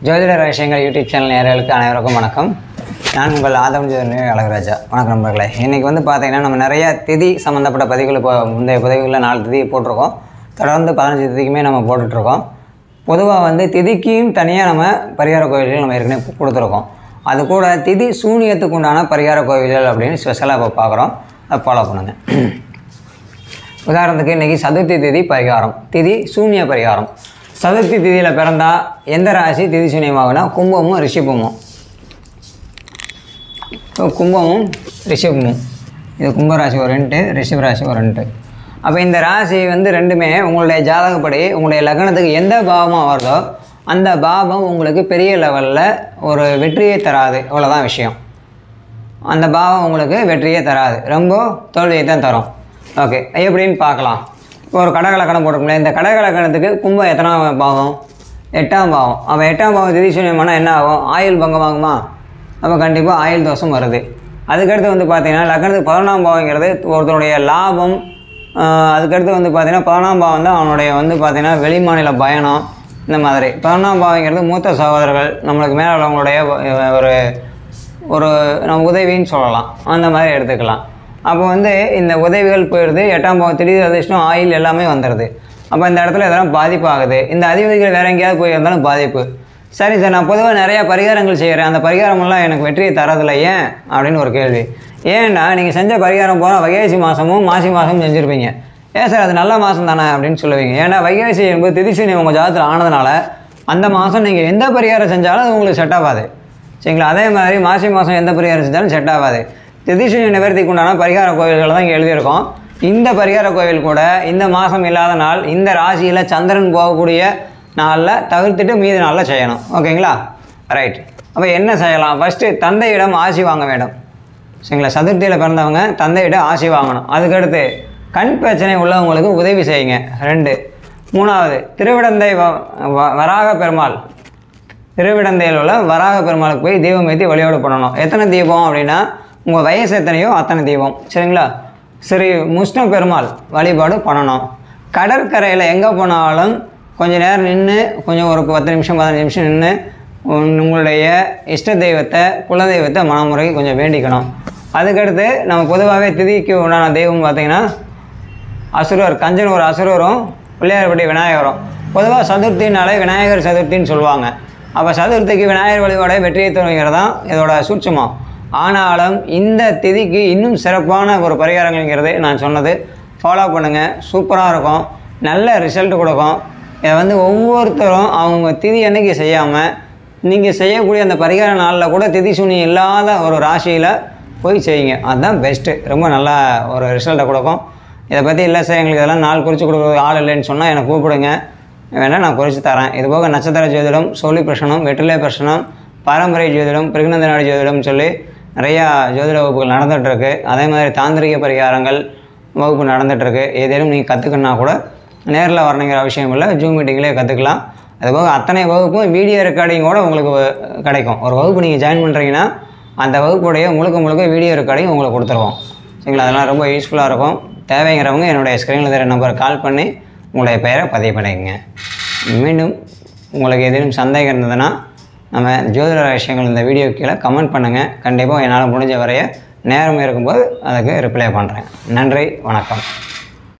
ஜோதிட ரகசியங்கள் YouTube channel நேயர்களுக்கு அனைவருக்கும் வணக்கம் நான் உங்கள் ஆதம் ஜோதி அழகராஜா வணக்கம் நண்பர்களே இன்றைக்கி வந்து பார்த்தீங்கன்னா நம்ம நிறைய திதி சம்மந்தப்பட்ட பதிவுகள் இப்போ முந்தைய பதிவுகளில் நாலு திதி போட்டிருக்கோம் தொடர்ந்து பதினஞ்சு திதிக்குமே நம்ம போட்டுட்ருக்கோம் பொதுவாக வந்து திதிக்கும் தனியாக நம்ம பரிகார கோயில்கள் நம்ம ஏற்கனவே கொடுத்துருக்கோம் அது கூட திதி சூனியத்துக்கு உண்டான பரிகார கோயில்கள் அப்படின்னு ஸ்பெஷலாக இப்போ பார்க்குறோம் அதை ஃபாலோ பண்ணுங்கள் உதாரணத்துக்கு இன்றைக்கி சதுர்த்தி திதி பரிகாரம் திதி சூன்ய பரிகாரம் சதுர்த்தி திதியில் பிறந்தா எந்த ராசி திதி சூன்யமாகுனா கும்பமும் ரிஷிபமும் இப்போ கும்பமும் ரிஷபமும் இது கும்பராசி ஒரு ரெண்டு ரிஷப ராசி ஒரு ரெண்டு அப்போ இந்த ராசி வந்து ரெண்டுமே உங்களுடைய ஜாதகப்படி உங்களுடைய லக்னத்துக்கு எந்த பாவமாக வருதோ அந்த பாவம் உங்களுக்கு பெரிய லெவலில் ஒரு வெற்றியை தராது இவ்வளோதான் விஷயம் அந்த பாவம் உங்களுக்கு வெற்றியே தராது ரொம்ப தோல்வியை தான் தரும் ஓகே எப்படின்னு பார்க்கலாம் இப்போ ஒரு கடகலக்கணம் போட்டிருக்கோம்ல இந்த கடகலக்கணத்துக்கு கும்பம் எத்தனாம் பாவம் எட்டாம் பாவம் அப்போ எட்டாம் பாவம் திதிசூன்யமானால் என்ன ஆகும் ஆயுள் பங்கமாகுமா அப்போ கண்டிப்பாக ஆயுள் தோஷம் வருது அதுக்கடுத்து வந்து பார்த்தீங்கன்னா லக்னத்துக்கு பதினொன்றாம் பாவங்கிறது ஒருத்தருடைய லாபம் ஆஹ் அதுக்கடுத்து வந்து பார்த்தீங்கன்னா பதினொன்றாம் பாவம் தான் அவனுடைய வந்து பார்த்தீங்கன்னா வெளிமாநில பயணம் இந்த மாதிரி பதினொன்றாம் பாவங்கிறது மூத்த சகோதரர்கள் நம்மளுக்கு மேலே உள்ளவங்களுடைய ஒரு ஒரு நம்ம உதவின்னு சொல்லலாம் அந்த மாதிரி எடுத்துக்கலாம் அப்போ வந்து இந்த உதவிகள் போயிடுது எட்டாம் பாவம் திடீர் அதிர்ஷ்டம் ஆயில் எல்லாமே வந்துடுது அப்போ இந்த இடத்துல இதெல்லாம் பாதிப்பாகுது இந்த அதிபதிகள் வேறு எங்கேயாவது போயிருந்தாலும் பாதிப்பு சரி சார் நான் பொதுவாக நிறையா பரிகாரங்கள் செய்கிறேன் அந்த பரிகாரமெல்லாம் எனக்கு வெற்றியை தரதில்லை ஏன் அப்படின்னு ஒரு கேள்வி ஏன்னா நீங்கள் செஞ்ச பரிகாரம் போனால் வைகாசி மாதமும் மாசி மாதமும் செஞ்சுருப்பீங்க ஏன் சார் அது நல்ல மாதம் தானே அப்படின்னு சொல்லுவீங்க ஏன்னா வைகாசி என்பது திதிசூனி உங்கள் ஜாதகத்தில் ஆனதுனால அந்த மாதம் நீங்கள் எந்த பரிகாரம் செஞ்சாலும் அது உங்களுக்கு செட் ஆகாது சரிங்களா அதே மாதிரி மாசி மாதம் எந்த பரிகாரம் செஞ்சாலும் செட் ஆகாது திதிசூனி நிவர்த்திக்கு உண்டான பரிகார கோவில்களை தான் இங்கே எழுதியிருக்கோம் இந்த பரிகார கோவில் கூட இந்த மாதம் இல்லாத நாள் இந்த ராசியில் சந்திரன் போகக்கூடிய நாளில் தவிர்த்துட்டு மீதி நாளில் செய்யணும் ஓகேங்களா ரைட் அப்போ என்ன செய்யலாம் ஃபஸ்ட்டு தந்தையிடம் ஆசி வாங்க வேண்டும் சரிங்களா சதுர்த்தியில் பிறந்தவங்க தந்தையிடம் ஆசி வாங்கணும் அதுக்கடுத்து கண் பிரச்சனை உள்ளவங்களுக்கு உதவி செய்யுங்க ரெண்டு மூணாவது திருவிடந்தை வ- வ- வராக பெருமாள் திருவிடந்தையில் உள்ள வராக பெருமாளுக்கு போய் தீபம் ஏற்றி வழிபாடு பண்ணணும் எத்தனை தீபம் அப்படின்னா உங்கள் வயசு எத்தனையோ அத்தனை தீபம் சரிங்களா ஸ்ரீ முஷ்ண பெருமாள் வழிபாடு பண்ணணும் கடற்கரையில் எங்கே போனாலும் கொஞ்ச நேரம் நின்று கொஞ்சம் ஒரு பத்து நிமிஷம் பதினஞ்சு நிமிஷம் நின்று உங்களுடைய இஷ்ட தெய்வத்தை குலதெய்வத்தை மனமுறைக்கு கொஞ்சம் வேண்டிக்கணும் அதுக்கடுத்து நம்ம பொதுவாகவே திதிக்கு உண்டான தெய்வம் பார்த்திங்கன்னா அசுரர் கஞ்சன் ஒரு அசுரரும் பிள்ளையார்பட்டி விநாயகரும் பொதுவாக சதுர்த்தினாலே விநாயகர் சதுர்த்தின்னு சொல்லுவாங்க அப்போ சதுர்த்திக்கு விநாயகர் வழிபாடே வெற்றியை தருங்கிறது தான் இதோட சூட்சமம் ஆனாலும் இந்த திதிக்கு இன்னும் சிறப்பான ஒரு பரிகாரங்கள்ங்கிறது நான் சொன்னது ஃபாலோ பண்ணுங்கள் சூப்பராக இருக்கும் நல்ல ரிசல்ட் கொடுக்கும் இதை வந்து ஒவ்வொருத்தரும் அவங்க திதி அன்னைக்கு செய்யாமல் நீங்கள் செய்யக்கூடிய அந்த பரிகார நாளில் கூட திதி சூனியம் இல்லாத ஒரு ராசியில் போய் செய்யுங்க அதுதான் பெஸ்ட்டு ரொம்ப நல்ல ஒரு ரிசல்ட்டை கொடுக்கும் இதை பற்றி இல்லை சார் எங்களுக்கு இதெல்லாம் நாள் குறித்து கொடுக்குற ஆள் இல்லைன்னு சொன்னால் என்னை கூப்பிடுங்க வேணால் நான் குறித்து தரேன் இது போக நட்சத்திர ஜோதிடம் சோழி பிரசனம் வெற்றிலை பிரசனம் பாரம்பரிய ஜோதிடம் பிருகுநந்த நாடு ஜோதிடம் சொல்லி நிறையா ஜோதிட வகுப்புகள் நடந்துகிட்ருக்கு அதே மாதிரி தாந்திரிக பரிகாரங்கள் வகுப்பு நடந்துகிட்ருக்கு ஏதேனும் நீங்கள் கற்றுக்கணுன்னா கூட நேரில் வரணுங்கிற அவசியம் இல்லை ஜூம் மீட்டிங்லேயே கற்றுக்கலாம் அதுபோக அத்தனை வகுப்பும் வீடியோ ரெக்கார்டிங்கோட உங்களுக்கு வ- கிடைக்கும் ஒரு வகுப்பு நீங்கள் ஜாயின் பண்ணுறீங்கன்னா அந்த வகுப்புடைய முழுக்க முழுக்க வீடியோ ரெக்கார்டிங் உங்களுக்கு கொடுத்துருவோம் சரிங்களா அதெல்லாம் ரொம்ப யூஸ்ஃபுல்லாக இருக்கும் தேவைங்கிறவங்க என்னுடைய ஸ்க்ரீனில் தர நம்பர் கால் பண்ணி உங்களுடைய பெயரை பதிவு பண்ணிக்கங்க மீண்டும் உங்களுக்கு ஏதேனும் சந்தேகம் இருந்ததுன்னா நம்ம ஜோதிட விஷயங்கள் இந்த வீடியோ கீழே கமெண்ட் பண்ணுங்கள் கண்டிப்பாக என்னால் முடிஞ்ச வரைய நேரம் இருக்கும்போது அதுக்கு ரிப்ளை பண்ணுறேன் நன்றி வணக்கம்